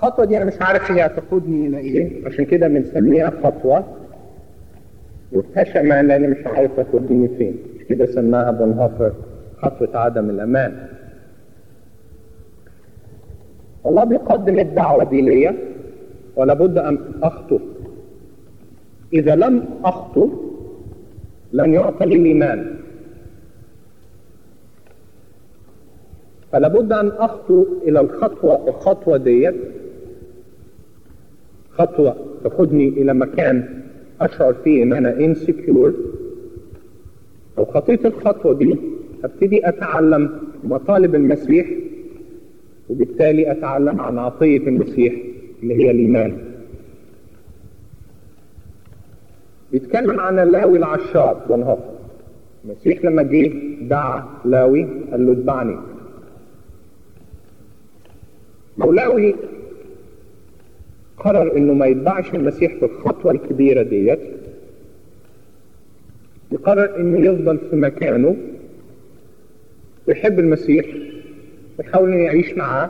الخطوة دي أنا مش عارف هي هتقودني إلى إيه عشان كده بنسميها خطوة مرتشمة لأن مش عارف هتوديني فين مش كده سماها بونهوفر خطوة عدم الأمان الله بيقدم الدعوة دي ليا ولا بد أن أخطو إذا لم أخطو لن يعطى لي الإيمان فلا بد أن أخطو إلى الخطوة الخطوة ديت خطوة تقودني إلى مكان أشعر فيه إن أنا insecure لو خطيت الخطوة دي أبتدي أتعلم مطالب المسيح وبالتالي أتعلم عن عطية المسيح اللي هي الإيمان بيتكلم عن اللاوي العشار بنهار المسيح لما جه دعا لاوي قال له اتبعني لو لاوي قرر انه ما يتبعش المسيح في الخطوه الكبيره ديت يقرر انه يفضل في مكانه ويحب المسيح ويحاول انه يعيش معاه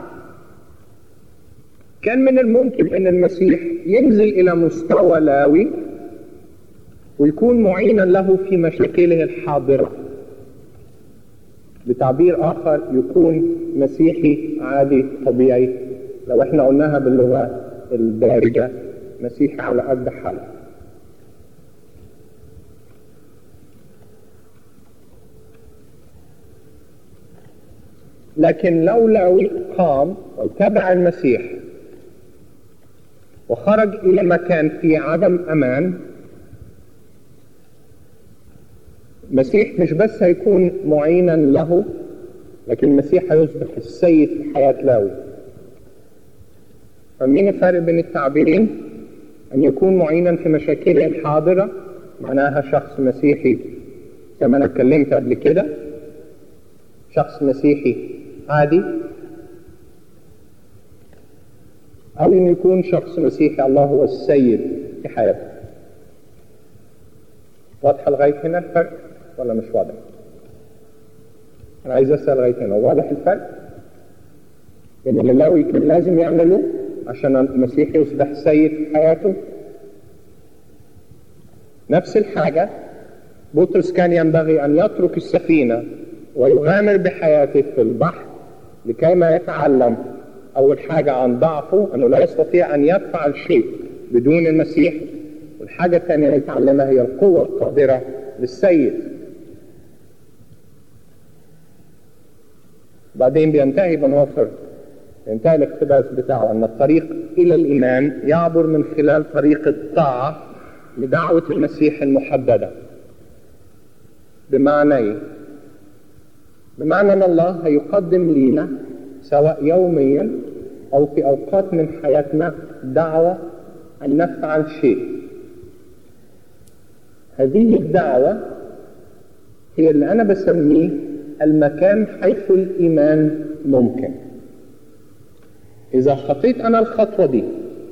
كان من الممكن ان المسيح ينزل الى مستوى لاوي ويكون معينا له في مشاكله الحاضره بتعبير اخر يكون مسيحي عادي طبيعي لو احنا قلناها باللغه الدارجه مسيحي على قد حاله لكن لو لو قام وتبع المسيح وخرج الى مكان فيه عدم امان المسيح مش بس هيكون معينا له لكن المسيح هيصبح السيد في حياة لاوي فمين الفرق بين التعبيرين أن يكون معينا في مشاكله الحاضرة معناها شخص مسيحي كما أنا اتكلمت قبل كده شخص مسيحي عادي أو أن يكون شخص مسيحي الله هو السيد في حياته واضحة لغاية هنا الفرق ولا مش واضح؟ أنا عايز أسأل لغاية هنا واضح الفرق؟ بين اللي اللاوي كان لازم يعمله عشان المسيح يصبح سيد في حياته نفس الحاجة بطرس كان ينبغي أن يترك السفينة ويغامر بحياته في البحر لكي ما يتعلم أول حاجة عن ضعفه أنه لا يستطيع أن يفعل شيء بدون المسيح والحاجة الثانية اللي يتعلمها هي القوة القادرة للسيد بعدين بينتهي بنوفر ينتهي الاقتباس بتاعه أن الطريق إلى الإيمان يعبر من خلال طريق الطاعة لدعوة المسيح المحددة بمعنى إيه؟ بمعنى أن الله هيقدم لنا سواء يوميا أو في أوقات من حياتنا دعوة أن نفعل شيء هذه الدعوة هي اللي أنا بسميه المكان حيث الإيمان ممكن إذا خطيت أنا الخطوة دي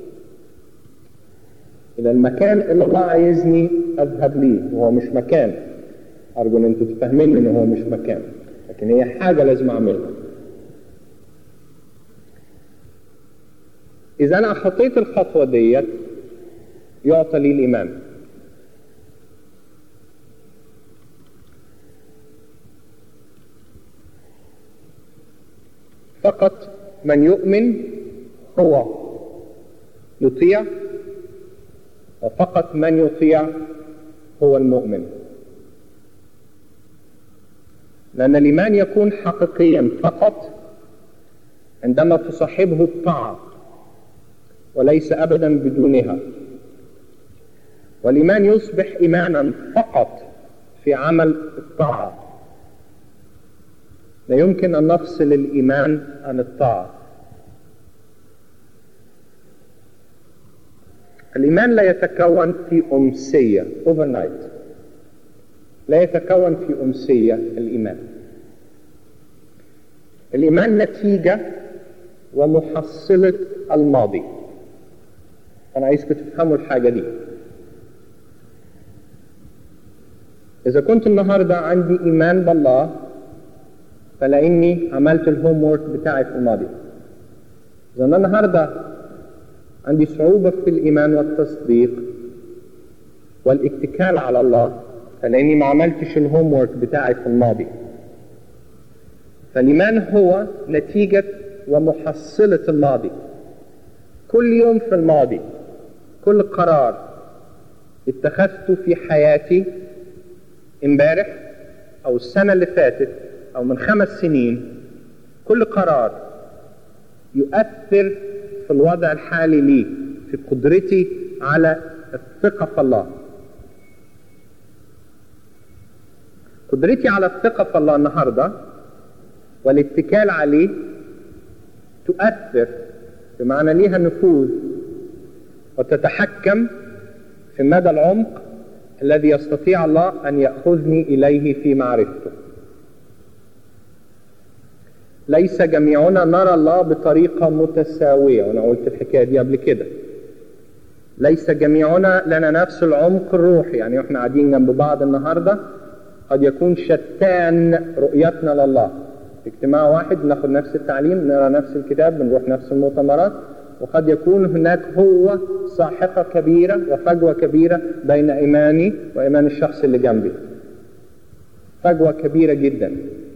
إلى المكان اللي الله عايزني أذهب ليه وهو مش مكان أرجو إن أنتوا تفهمين إن هو مش مكان لكن هي حاجة لازم أعملها إذا أنا خطيت الخطوة ديت يعطى لي الإيمان فقط من يؤمن هو يطيع وفقط من يطيع هو المؤمن لأن الإيمان يكون حقيقيا فقط عندما تصاحبه الطاعة وليس أبدا بدونها والإيمان يصبح إيمانا فقط في عمل الطاعة لا يمكن أن نفصل الإيمان عن الطاعة الإيمان لا يتكون في أمسية overnight لا يتكون في أمسية الإيمان الإيمان نتيجة ومحصلة الماضي أنا عايزكم تفهموا الحاجة دي إذا كنت النهاردة عندي إيمان بالله فلاني عملت الهوم وورك بتاعي في الماضي اذا انا النهارده عندي صعوبة في الإيمان والتصديق والاتكال على الله فلأني ما عملتش الهوم ورك بتاعي في الماضي فالإيمان هو نتيجة ومحصلة الماضي كل يوم في الماضي كل قرار اتخذته في حياتي امبارح او السنه اللي فاتت او من خمس سنين كل قرار يؤثر في الوضع الحالي لي في قدرتي على الثقه في الله قدرتي على الثقه في الله النهارده والاتكال عليه تؤثر بمعنى ليها نفوذ وتتحكم في مدى العمق الذي يستطيع الله ان ياخذني اليه في معرفته ليس جميعنا نرى الله بطريقه متساويه وانا قلت الحكايه دي قبل كده ليس جميعنا لنا نفس العمق الروحي يعني احنا قاعدين جنب بعض النهارده قد يكون شتان رؤيتنا لله في اجتماع واحد ناخد نفس التعليم نرى نفس الكتاب بنروح نفس المؤتمرات وقد يكون هناك هو ساحقة كبيرة وفجوة كبيرة بين إيماني وإيمان الشخص اللي جنبي فجوة كبيرة جدا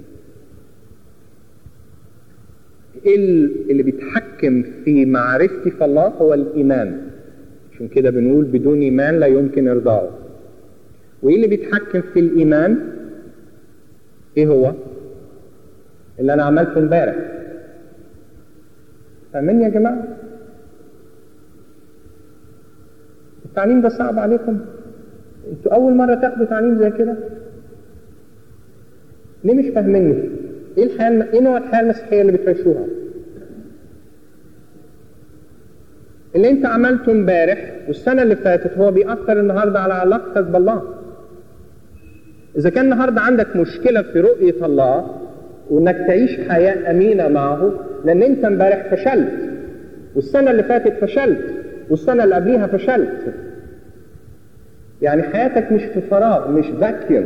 اللي بيتحكم في معرفتي في الله هو الإيمان عشان كده بنقول بدون إيمان لا يمكن إرضائه وإيه اللي بيتحكم في الإيمان إيه هو اللي أنا عملته امبارح فاهمين يا جماعة التعليم ده صعب عليكم انتوا اول مره تاخدوا تعليم زي كده ليه مش فاهميني ايه الحياه ايه نوع الحياه المسيحيه اللي بتعيشوها اللي انت عملته امبارح والسنه اللي فاتت هو بيأثر النهارده على علاقتك بالله اذا كان النهارده عندك مشكله في رؤيه الله وانك تعيش حياه امينه معه لان انت امبارح فشلت والسنه اللي فاتت فشلت والسنة اللي قبليها فشلت يعني حياتك مش في فراغ مش فاكيوم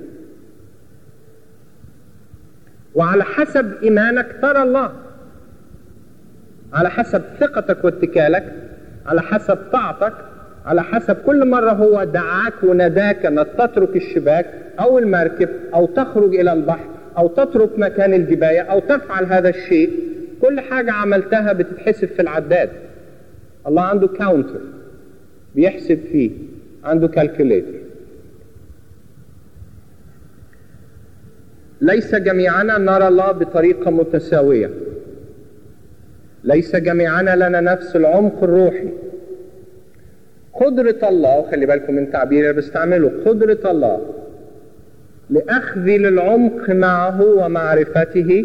وعلى حسب إيمانك ترى الله على حسب ثقتك واتكالك على حسب طاعتك على حسب كل مرة هو دعاك وناداك أنك تترك الشباك أو المركب أو تخرج إلى البحر أو تترك مكان الجباية أو تفعل هذا الشيء كل حاجة عملتها بتتحسب في العداد الله عنده كاونتر بيحسب فيه عنده كالكوليتر ليس جميعنا نرى الله بطريقة متساوية ليس جميعنا لنا نفس العمق الروحي قدرة الله وخلي بالكم من تعبير اللي بستعمله قدرة الله لأخذي للعمق معه ومعرفته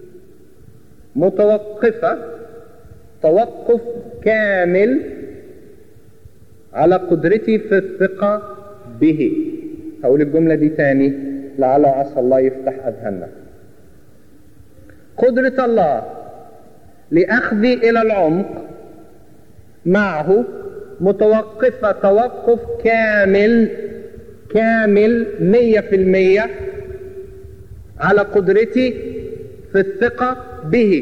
متوقفة توقف كامل على قدرتي في الثقة به هقول الجملة دي تاني لعل وعسى الله يفتح أذهاننا قدرة الله لأخذي إلى العمق معه متوقفة توقف كامل كامل مية في المية على قدرتي في الثقة به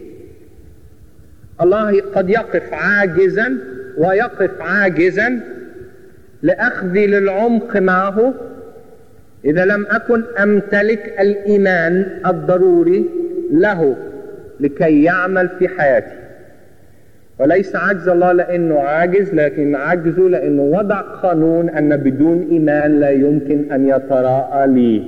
الله قد يقف عاجزا ويقف عاجزا لأخذي للعمق معه إذا لم أكن أمتلك الإيمان الضروري له لكي يعمل في حياتي وليس عجز الله لأنه عاجز لكن عجزه لأنه وضع قانون أن بدون إيمان لا يمكن أن يتراءى لي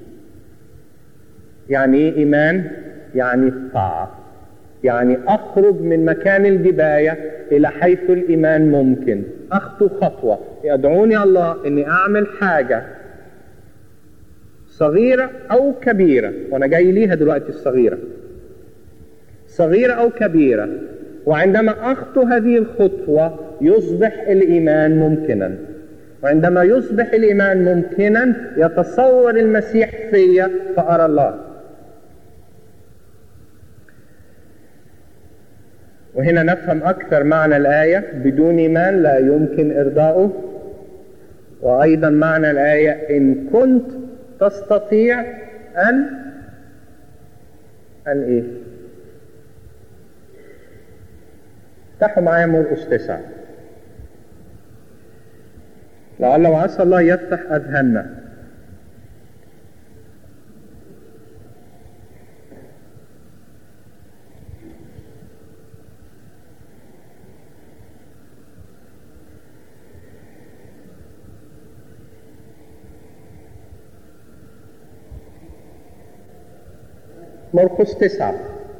يعني إيه إيمان؟ يعني الطاعة يعني أخرج من مكان الجباية إلى حيث الإيمان ممكن أخطو خطوة يدعوني الله أني أعمل حاجة صغيرة أو كبيرة وأنا جاي ليها دلوقتي الصغيرة صغيرة أو كبيرة وعندما أخطو هذه الخطوة يصبح الإيمان ممكنا وعندما يصبح الإيمان ممكنا يتصور المسيح فيا فأرى الله وهنا نفهم أكثر معنى الآية بدون إيمان لا يمكن إرضاؤه وأيضا معنى الآية إن كنت تستطيع أن أن إيه؟ افتحوا معايا مرقس تسعة لعل وعسى الله يفتح أذهاننا مرقس تسعة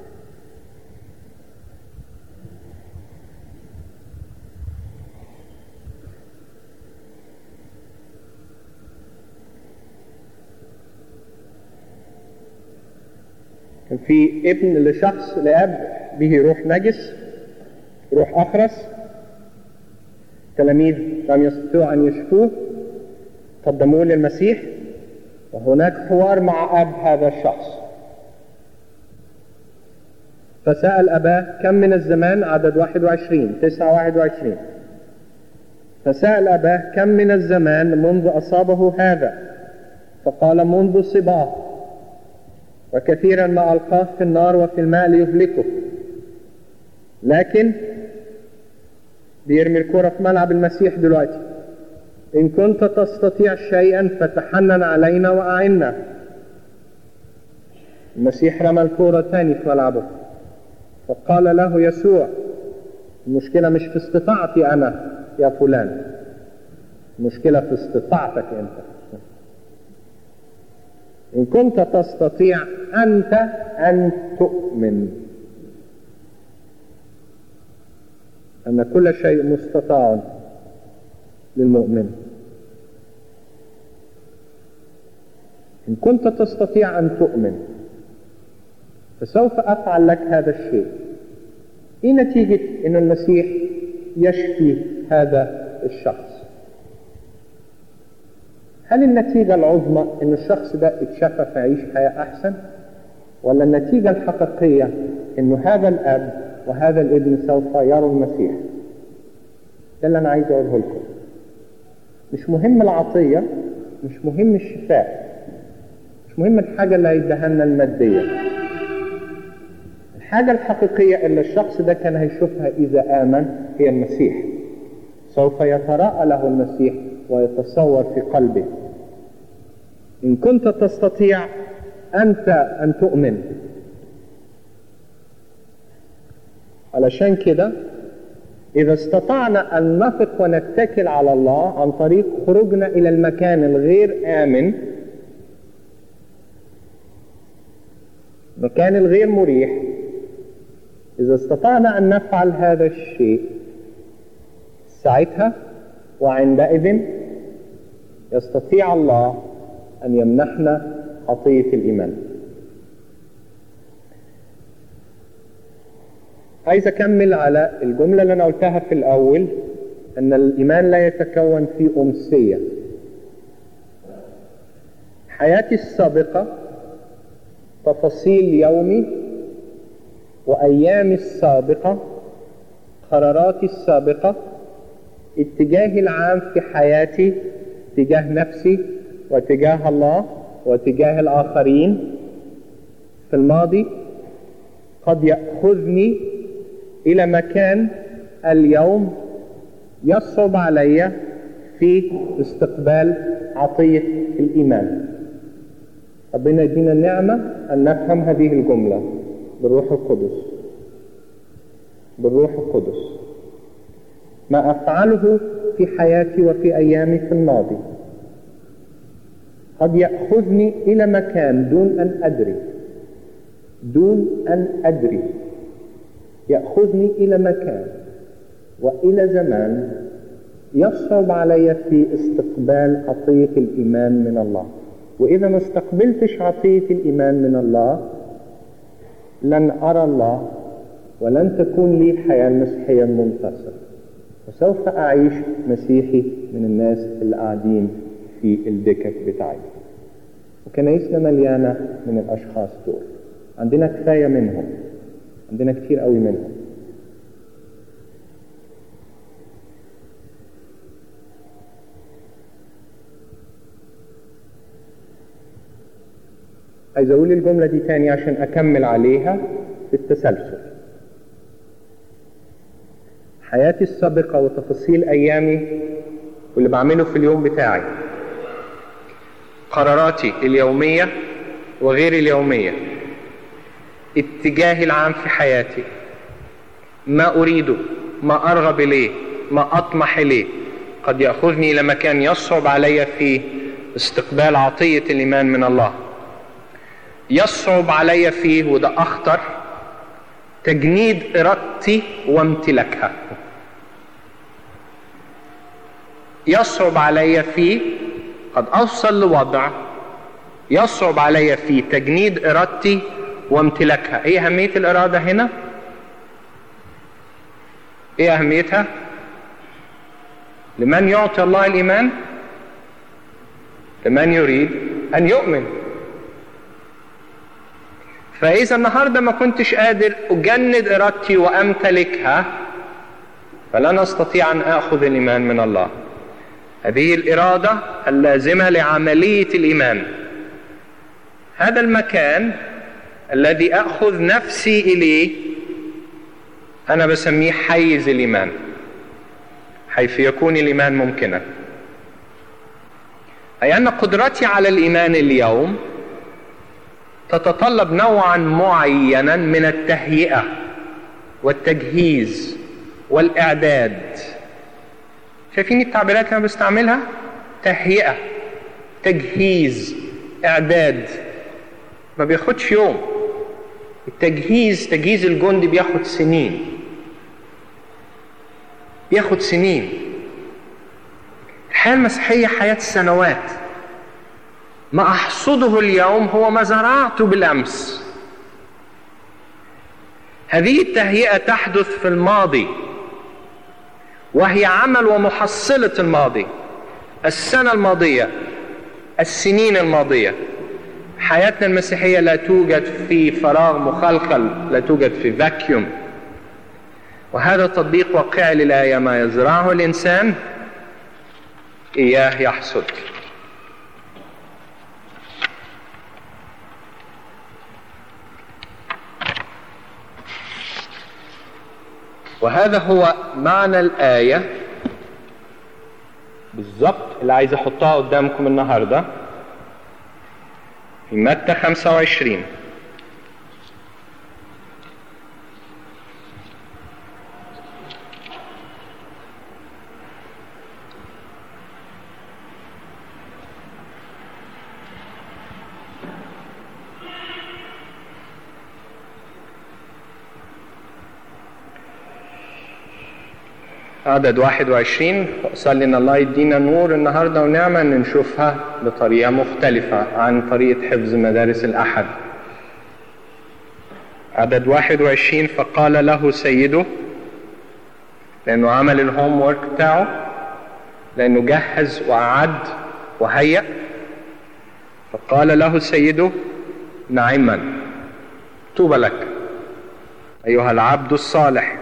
كان في ابن لشخص لأب به روح نجس روح أخرس تلاميذ لم يستطيعوا أن يشفوه قدموه للمسيح وهناك حوار مع أب هذا الشخص فسأل أباه كم من الزمان عدد 21 9 21 فسأل أباه كم من الزمان منذ أصابه هذا فقال منذ صباه وكثيرا ما ألقاه في النار وفي الماء ليهلكه لكن بيرمي الكرة في ملعب المسيح دلوقتي إن كنت تستطيع شيئا فتحنن علينا وأعنا المسيح رمى الكرة تاني في ملعبه فقال له يسوع المشكلة مش في استطاعتي أنا يا فلان المشكلة في استطاعتك أنت إن كنت تستطيع أنت أن تؤمن أن كل شيء مستطاع للمؤمن إن كنت تستطيع أن تؤمن فسوف أفعل لك هذا الشيء إيه نتيجة أن المسيح يشفي هذا الشخص هل النتيجة العظمى أن الشخص ده اتشفى فيعيش حياة أحسن ولا النتيجة الحقيقية أن هذا الأب وهذا الابن سوف يروا المسيح ده اللي أنا عايز أقوله لكم مش مهم العطية مش مهم الشفاء مش مهم الحاجة اللي هيديها لنا المادية الحاجة الحقيقية اللي الشخص ده كان هيشوفها إذا آمن هي المسيح سوف يتراءى له المسيح ويتصور في قلبه إن كنت تستطيع أنت أن تؤمن علشان كده إذا استطعنا أن نثق ونتكل على الله عن طريق خروجنا إلى المكان الغير آمن مكان الغير مريح إذا استطعنا أن نفعل هذا الشيء ساعتها وعندئذ يستطيع الله أن يمنحنا عطية الإيمان عايز أكمل على الجملة اللي أنا قلتها في الأول أن الإيمان لا يتكون في أمسية حياتي السابقة تفاصيل يومي وأيامي السابقة قراراتي السابقة اتجاهي العام في حياتي تجاه نفسي وتجاه الله وتجاه الآخرين في الماضي قد يأخذني إلى مكان اليوم يصعب علي في استقبال عطية الإيمان ربنا يدينا النعمة أن نفهم هذه الجملة بالروح القدس بالروح القدس ما أفعله في حياتي وفي أيامي في الماضي قد يأخذني إلى مكان دون أن أدري دون أن أدري يأخذني إلى مكان وإلى زمان يصعب علي في استقبال عطية الإيمان من الله وإذا ما استقبلتش عطية الإيمان من الله لن أرى الله ولن تكون لي الحياة المسيحية المنتصرة وسوف أعيش مسيحي من الناس اللي قاعدين في الدكك بتاعي وكنايسنا مليانة من الأشخاص دول عندنا كفاية منهم عندنا كتير قوي منهم عايز اقول الجملة دي تاني عشان اكمل عليها في التسلسل حياتي السابقة وتفاصيل أيامي واللي بعمله في اليوم بتاعي قراراتي اليومية وغير اليومية اتجاهي العام في حياتي ما أريده ما أرغب إليه ما أطمح إليه قد يأخذني إلى مكان يصعب علي فيه استقبال عطية الإيمان من الله يصعب علي فيه وده أخطر تجنيد إرادتي وامتلاكها يصعب علي فيه قد أوصل لوضع يصعب علي فيه تجنيد إرادتي وامتلاكها إيه أهمية الإرادة هنا؟ إيه أهميتها؟ لمن يعطي الله الإيمان؟ لمن يريد أن يؤمن فإذا النهاردة ما كنتش قادر أجند إرادتي وأمتلكها فلن أستطيع أن آخذ الإيمان من الله هذه الإرادة اللازمة لعملية الإيمان هذا المكان الذي أخذ نفسي إليه أنا بسميه حيز الإيمان حيث يكون الإيمان ممكنا أي أن قدرتي على الإيمان اليوم تتطلب نوعا معينا من التهيئة والتجهيز والإعداد شايفين التعبيرات اللي أنا بستعملها؟ تهيئة تجهيز إعداد ما بياخدش يوم التجهيز تجهيز الجندي بياخد سنين بياخد سنين الحياة المسيحية حياة سنوات ما أحصده اليوم هو ما زرعته بالأمس هذه التهيئة تحدث في الماضي وهي عمل ومحصلة الماضي السنة الماضية السنين الماضية حياتنا المسيحية لا توجد في فراغ مخلخل لا توجد في فاكيوم وهذا تطبيق واقعي للآية ما يزرعه الإنسان إياه يحصد وهذا هو معنى الآية بالظبط اللي عايز أحطها قدامكم النهاردة في متى 25 عدد 21 أصلي إن الله يدينا نور النهاردة ونعمة إن نشوفها بطريقة مختلفة عن طريقة حفظ مدارس الأحد عدد 21 فقال له سيده لأنه عمل الهوم ورك بتاعه لأنه جهز وأعد وهيأ فقال له سيده نعما طوبى لك أيها العبد الصالح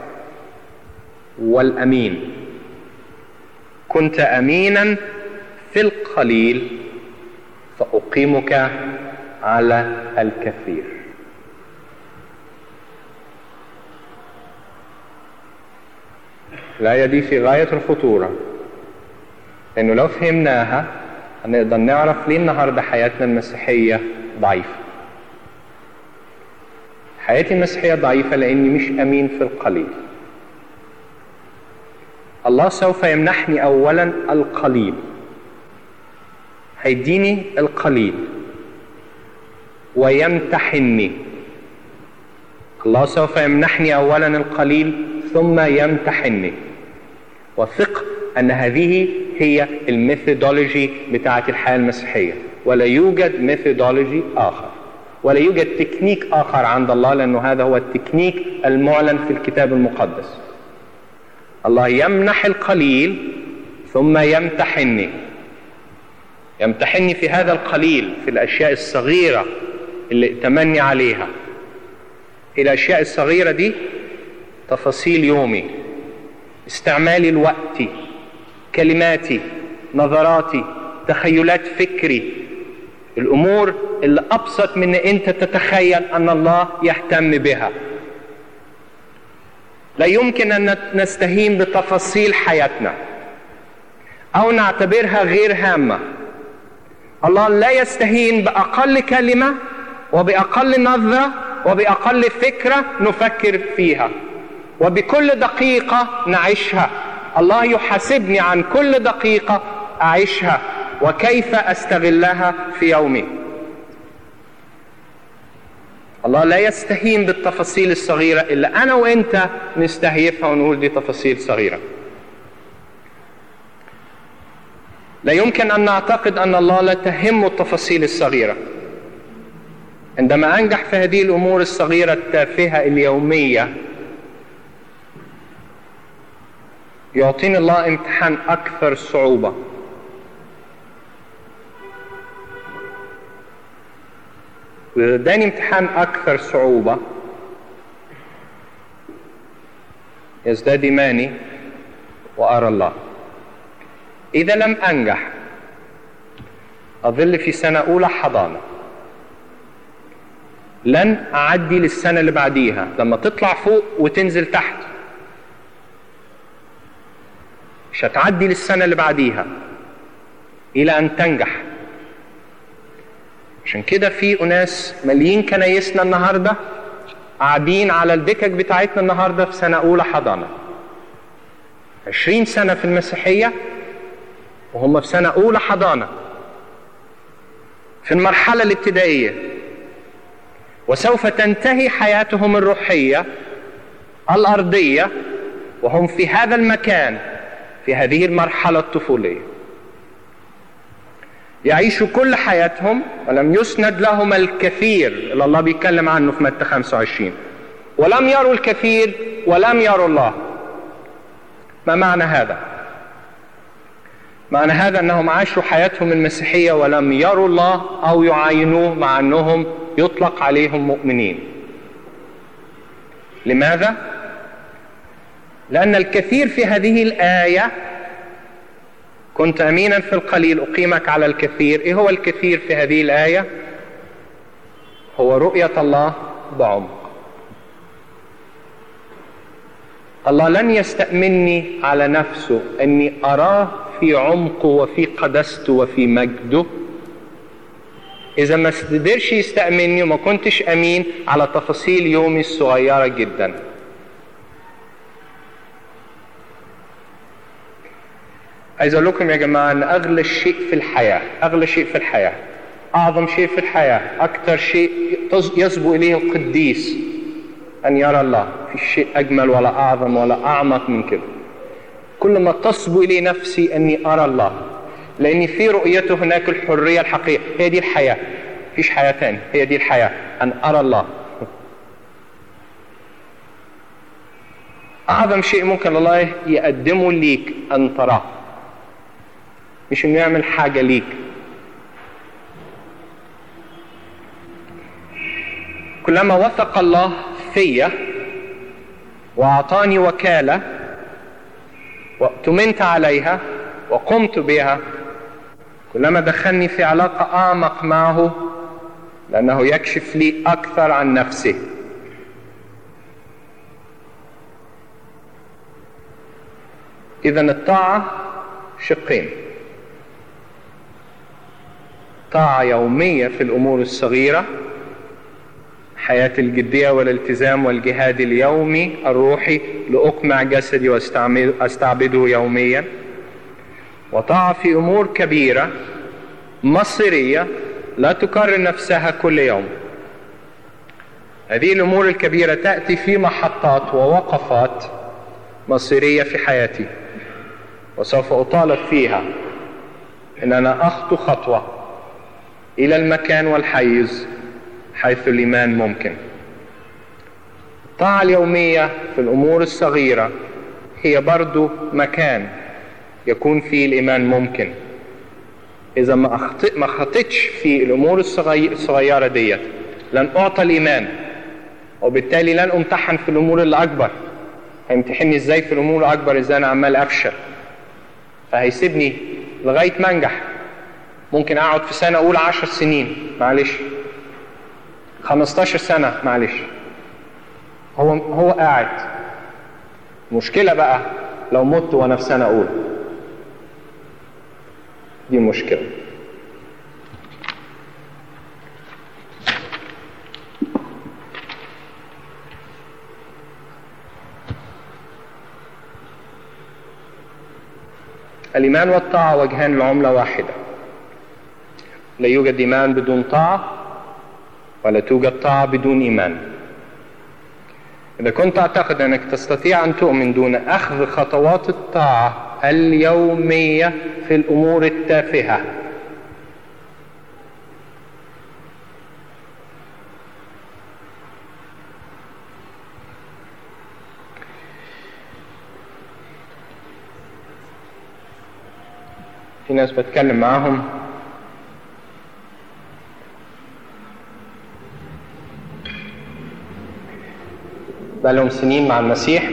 والامين كنت امينا في القليل فاقيمك على الكثير الايه دي في غايه الخطوره لانه لو فهمناها هنقدر نعرف ليه النهارده حياتنا المسيحيه ضعيفه حياتي المسيحيه ضعيفه لاني مش امين في القليل الله سوف يمنحني اولا القليل هيديني القليل ويمتحني الله سوف يمنحني اولا القليل ثم يمتحني وثق ان هذه هي الميثودولوجي بتاعه الحياه المسيحيه ولا يوجد ميثودولوجي اخر ولا يوجد تكنيك اخر عند الله لانه هذا هو التكنيك المعلن في الكتاب المقدس الله يمنح القليل ثم يمتحني يمتحني في هذا القليل في الاشياء الصغيره اللي اتمني عليها الاشياء الصغيره دي تفاصيل يومي استعمالي الوقت كلماتي نظراتي تخيلات فكري الامور اللي ابسط من ان انت تتخيل ان الله يهتم بها لا يمكن ان نستهين بتفاصيل حياتنا او نعتبرها غير هامه الله لا يستهين باقل كلمه وباقل نظره وباقل فكره نفكر فيها وبكل دقيقه نعيشها الله يحاسبني عن كل دقيقه اعيشها وكيف استغلها في يومي الله لا يستهين بالتفاصيل الصغيره اللي انا وانت نستهيفها ونقول دي تفاصيل صغيره لا يمكن ان نعتقد ان الله لا تهمه التفاصيل الصغيره عندما انجح في هذه الامور الصغيره التافهه اليوميه يعطيني الله امتحان اكثر صعوبه واذا اداني امتحان اكثر صعوبه يزداد ايماني وارى الله اذا لم انجح اظل في سنه اولى حضانه لن اعدي للسنه اللي بعديها لما تطلع فوق وتنزل تحت مش هتعدي للسنه اللي بعديها الى ان تنجح عشان كده في اناس ماليين كنايسنا النهارده قاعدين على الدكك بتاعتنا النهارده في سنه اولى حضانه عشرين سنه في المسيحيه وهم في سنه اولى حضانه في المرحله الابتدائيه وسوف تنتهي حياتهم الروحيه الارضيه وهم في هذا المكان في هذه المرحله الطفوليه يعيشوا كل حياتهم ولم يسند لهم الكثير اللي الله بيتكلم عنه في متى 25 ولم يروا الكثير ولم يروا الله ما معنى هذا معنى هذا انهم عاشوا حياتهم المسيحيه ولم يروا الله او يعاينوه مع انهم يطلق عليهم مؤمنين لماذا لان الكثير في هذه الايه كنت امينا في القليل اقيمك على الكثير ايه هو الكثير في هذه الايه هو رؤيه الله بعمق الله لن يستامني على نفسه اني اراه في عمقه وفي قدسته وفي مجده اذا ما قدرش يستامني وما كنتش امين على تفاصيل يومي الصغيره جدا عايز اقول لكم يا جماعه ان اغلى شيء في الحياه اغلى شيء في الحياه اعظم شيء في الحياه اكثر شيء يسبو اليه القديس ان يرى الله في شيء اجمل ولا اعظم ولا اعمق من كده كل ما تصبو الي نفسي اني ارى الله لان في رؤيته هناك الحريه الحقيقيه هي دي الحياه مفيش حياه تاني هي دي الحياه ان ارى الله اعظم شيء ممكن الله يقدمه ليك ان تراه مش انه يعمل حاجة ليك كلما وثق الله فيا واعطاني وكالة واؤتمنت عليها وقمت بها كلما دخلني في علاقة أعمق معه لأنه يكشف لي أكثر عن نفسه إذا الطاعة شقين طاعة يومية في الأمور الصغيرة حياة الجدية والالتزام والجهاد اليومي الروحي لأقمع جسدي وأستعبده يوميا وطاعة في أمور كبيرة مصيرية لا تكرر نفسها كل يوم هذه الأمور الكبيرة تأتي في محطات ووقفات مصيرية في حياتي وسوف أطالب فيها أن أنا أخطو خطوة إلى المكان والحيز حيث الإيمان ممكن الطاعة اليومية في الأمور الصغيرة هي برضو مكان يكون فيه الإيمان ممكن إذا ما أخطئ ما خطئتش في الأمور الصغيرة ديت لن أعطى الإيمان وبالتالي لن أمتحن في الأمور الأكبر هيمتحني إزاي في الأمور الأكبر إزاي أنا عمال أفشل فهيسيبني لغاية ما أنجح ممكن أقعد في سنة أولى عشر سنين معلش 15 سنة معلش هو هو قاعد المشكلة بقى لو مت وأنا في سنة أولى دي المشكلة الإيمان والطاعة وجهان لعملة واحدة لا يوجد إيمان بدون طاعة ولا توجد طاعة بدون إيمان إذا كنت أعتقد أنك تستطيع أن تؤمن دون أخذ خطوات الطاعة اليومية في الأمور التافهة في ناس بتكلم معاهم بقالهم سنين مع المسيح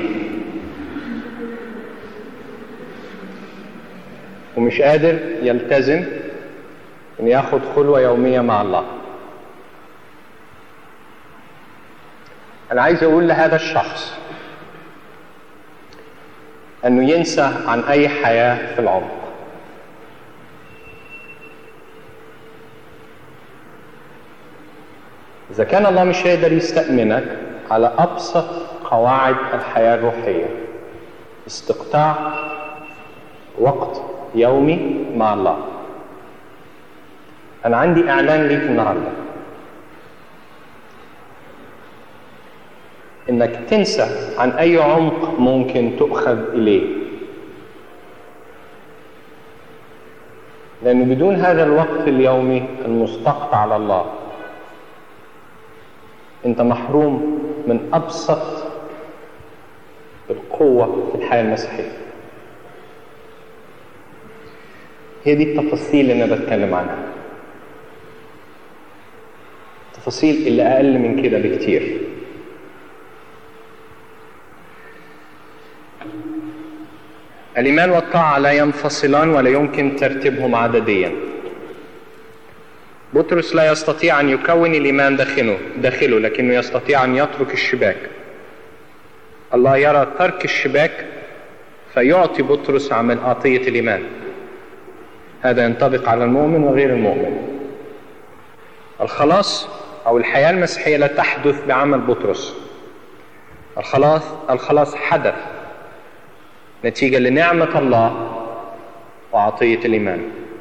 ومش قادر يلتزم ان ياخد خلوة يومية مع الله انا عايز اقول لهذا الشخص انه ينسى عن اي حياة في العمر إذا كان الله مش هيقدر يستأمنك على أبسط قواعد الحياة الروحية استقطاع وقت يومي مع الله أنا عندي إعلان ليك النهاردة إنك تنسى عن أي عمق ممكن تؤخذ إليه لأنه بدون هذا الوقت اليومي المستقطع على الله انت محروم من ابسط القوه في الحياه المسيحيه هي دي التفاصيل اللي انا بتكلم عنها التفاصيل اللي اقل من كده بكتير الايمان والطاعه لا ينفصلان ولا يمكن ترتيبهم عدديا بطرس لا يستطيع أن يكون الإيمان داخله داخله لكنه يستطيع أن يترك الشباك الله يرى ترك الشباك فيعطي بطرس عمل عطية الإيمان هذا ينطبق على المؤمن وغير المؤمن الخلاص أو الحياة المسيحية لا تحدث بعمل بطرس الخلاص الخلاص حدث نتيجة لنعمة الله وعطية الإيمان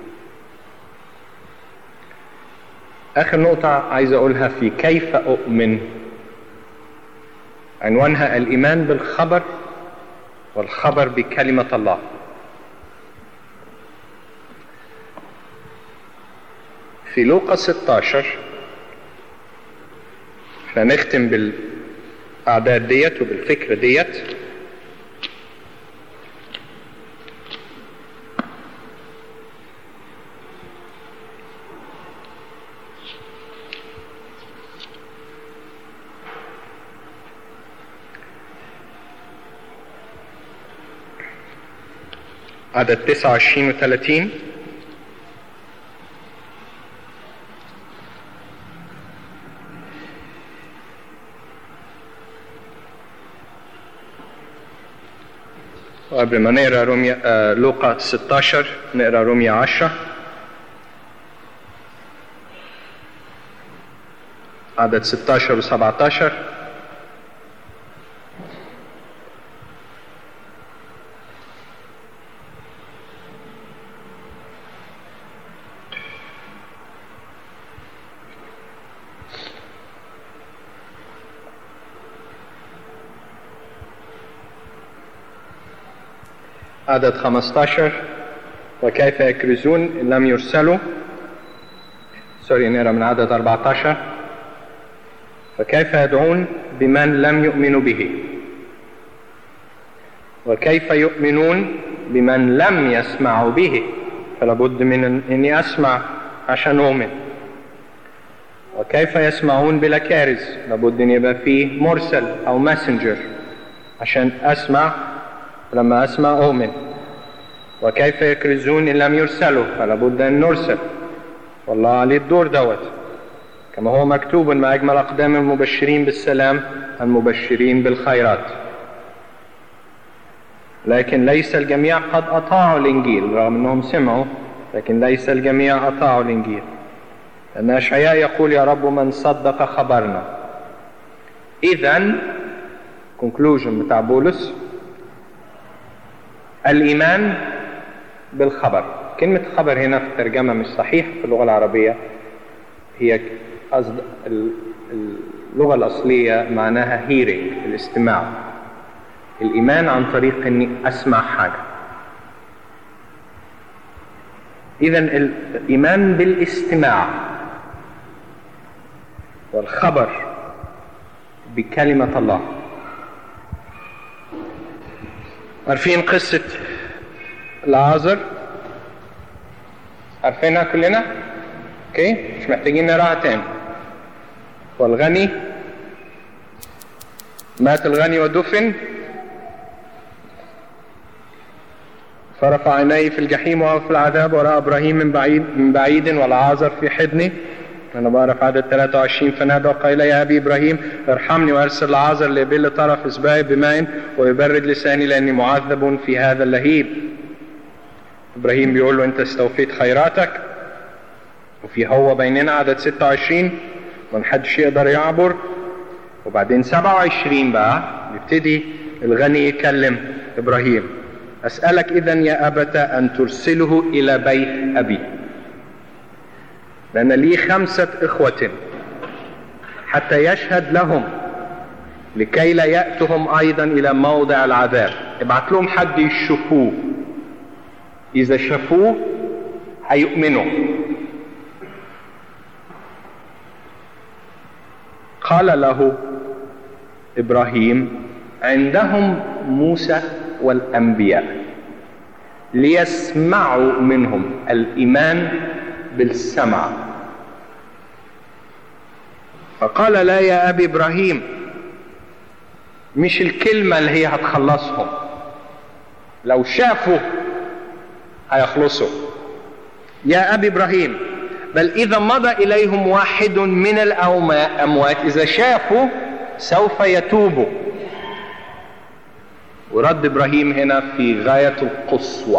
آخر نقطة عايز أقولها في كيف أؤمن عنوانها الإيمان بالخبر والخبر بكلمة الله في لوقا 16 احنا نختم بالأعداد ديت وبالفكرة ديت عدد 29 و 30 وقبل ما نقرا روميا آه لوقا 16 نقرا روميا 10 عدد 16 و 17 عدد 15 وكيف يكرزون إن لم يرسلوا سوري نقرا من عدد 14 فكيف يدعون بمن لم يؤمنوا به وكيف يؤمنون بمن لم يسمعوا به فلا بد من اني اسمع عشان اؤمن وكيف يسمعون بلا كارز لابد ان يبقى فيه مرسل او ماسنجر عشان اسمع لما أسمع أؤمن وكيف يكرزون إن لم يرسلوا فلا بد أن نرسل والله عليه الدور دوت كما هو مكتوب ما أجمل أقدام المبشرين بالسلام المبشرين بالخيرات لكن ليس الجميع قد أطاعوا الإنجيل رغم أنهم سمعوا لكن ليس الجميع أطاعوا الإنجيل لأن أشعياء يقول يا رب من صدق خبرنا إذا conclusion بتاع بولس الإيمان بالخبر كلمة خبر هنا في الترجمة مش صحيح في اللغة العربية هي قصد اللغة الأصلية معناها hearing الاستماع الإيمان عن طريق إني أسمع حاجة إذا الإيمان بالاستماع والخبر بكلمة الله عارفين قصة العازر عارفينها كلنا اوكي مش محتاجين نراها تاني والغني مات الغني ودفن فرفع عينيه في الجحيم وهو في العذاب ورأى إبراهيم من بعيد من بعيد والعازر في حضنه أنا بعرف عدد 23 فنادى وقال يا أبي إبراهيم ارحمني وأرسل العازر ليبل طرف إصبعي بماء ويبرد لساني لأني معذب في هذا اللهيب إبراهيم بيقول له أنت استوفيت خيراتك وفي هو بيننا عدد 26 ما حدش يقدر يعبر وبعدين 27 بقى يبتدي الغني يكلم إبراهيم أسألك إذا يا أبت أن ترسله إلى بيت أبي لأن لي خمسة إخوة حتى يشهد لهم لكي لا يأتهم أيضا إلى موضع العذاب ابعت لهم حد يشوفوه إذا شافوه هيؤمنوا قال له إبراهيم عندهم موسى والأنبياء ليسمعوا منهم الإيمان بالسمع فقال لا يا أبي إبراهيم مش الكلمة اللي هي هتخلصهم لو شافوا هيخلصوا يا أبي إبراهيم بل إذا مضى إليهم واحد من الأموات إذا شافوا سوف يتوبوا ورد إبراهيم هنا في غاية القسوة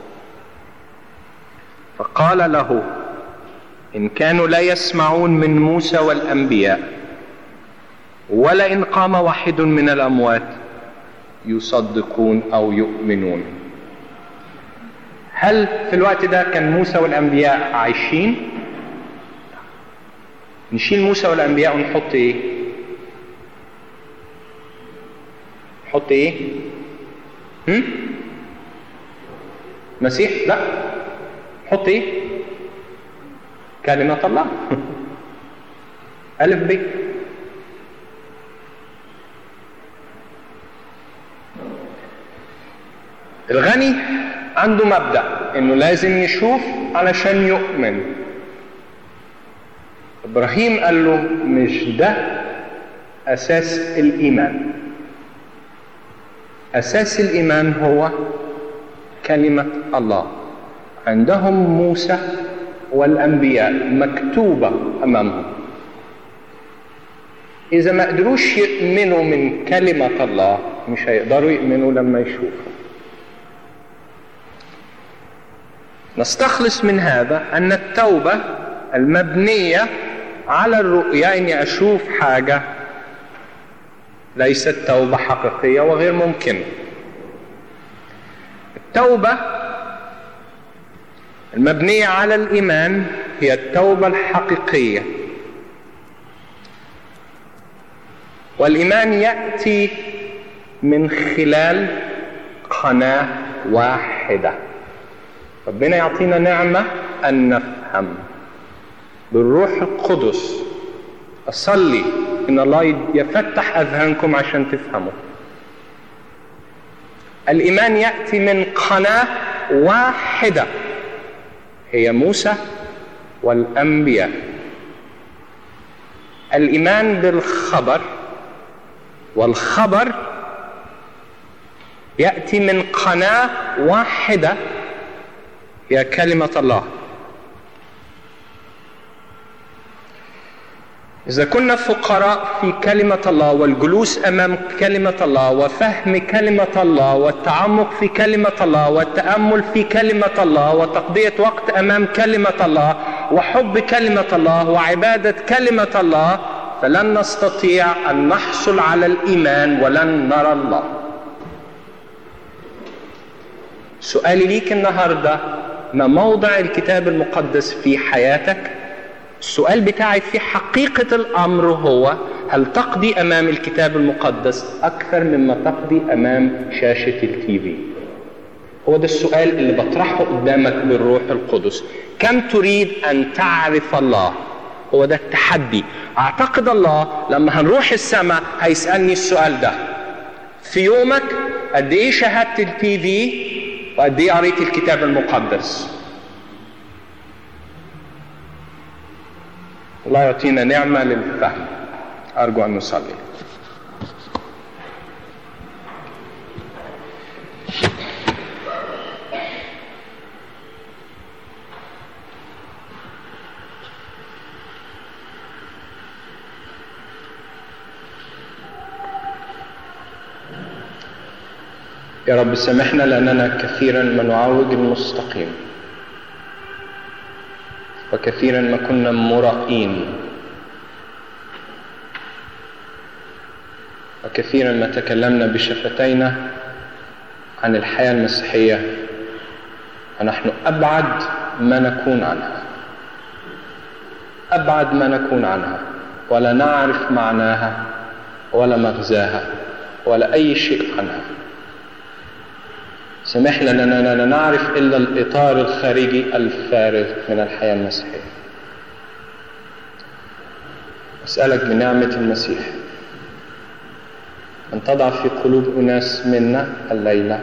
فقال له إن كانوا لا يسمعون من موسى والأنبياء ولئن قام واحد من الأموات يصدقون أو يؤمنون هل في الوقت ده كان موسى والأنبياء عايشين نشيل موسى والأنبياء ونحط إيه نحط إيه هم؟ مسيح لا حط ايه كلمة الله ألف ب الغني عنده مبدأ انه لازم يشوف علشان يؤمن ابراهيم قال له مش ده اساس الايمان اساس الايمان هو كلمة الله عندهم موسى والأنبياء مكتوبة أمامهم إذا ما قدروش يؤمنوا من كلمة الله مش هيقدروا يؤمنوا لما يشوفوا نستخلص من هذا أن التوبة المبنية على الرؤية إني أشوف حاجة ليست توبة حقيقية وغير ممكنة التوبة المبنية على الإيمان هي التوبة الحقيقية والإيمان يأتي من خلال قناة واحدة ربنا يعطينا نعمة أن نفهم بالروح القدس أصلي إن الله يفتح أذهانكم عشان تفهموا الإيمان يأتي من قناة واحدة هي موسى والأنبياء الإيمان بالخبر والخبر يأتي من قناة واحدة هي كلمة الله إذا كنا فقراء في كلمة الله والجلوس أمام كلمة الله وفهم كلمة الله والتعمق في كلمة الله والتأمل في كلمة الله وتقضية وقت أمام كلمة الله وحب كلمة الله وعبادة كلمة الله فلن نستطيع أن نحصل على الإيمان ولن نرى الله سؤالي ليك النهارده ما موضع الكتاب المقدس في حياتك السؤال بتاعي في حقيقة الأمر هو هل تقضي أمام الكتاب المقدس أكثر مما تقضي أمام شاشة التي في هو ده السؤال اللي بطرحه قدامك بالروح القدس كم تريد أن تعرف الله هو ده التحدي أعتقد الله لما هنروح السماء هيسألني السؤال ده في يومك قد إيه شاهدت التي في وقد إيه قريت الكتاب المقدس الله يعطينا نعمة للفهم أرجو أن نصلي يا رب سامحنا لأننا كثيرا ما نعوج المستقيم وكثيرا ما كنا مرائين وكثيرا ما تكلمنا بشفتينا عن الحياة المسيحية ونحن أبعد ما نكون عنها أبعد ما نكون عنها ولا نعرف معناها ولا مغزاها ولا أي شيء عنها سمحنا لنا لا نعرف إلا الإطار الخارجي الفارغ من الحياة المسيحية أسألك بنعمة المسيح أن تضع في قلوب أناس منا الليلة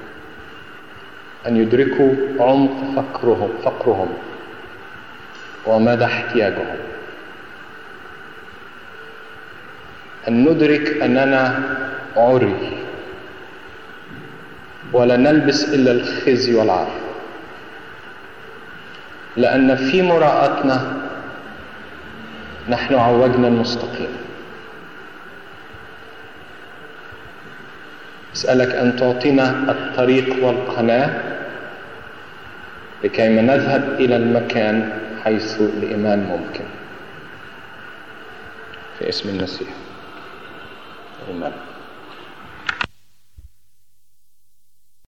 أن يدركوا عمق فقرهم فقرهم ومدى احتياجهم أن ندرك أننا عري ولا نلبس إلا الخزي والعار لأن في مراءتنا نحن عوجنا المستقيم أسألك أن تعطينا الطريق والقناة لكيما نذهب إلى المكان حيث الإيمان ممكن في اسم المسيح آمين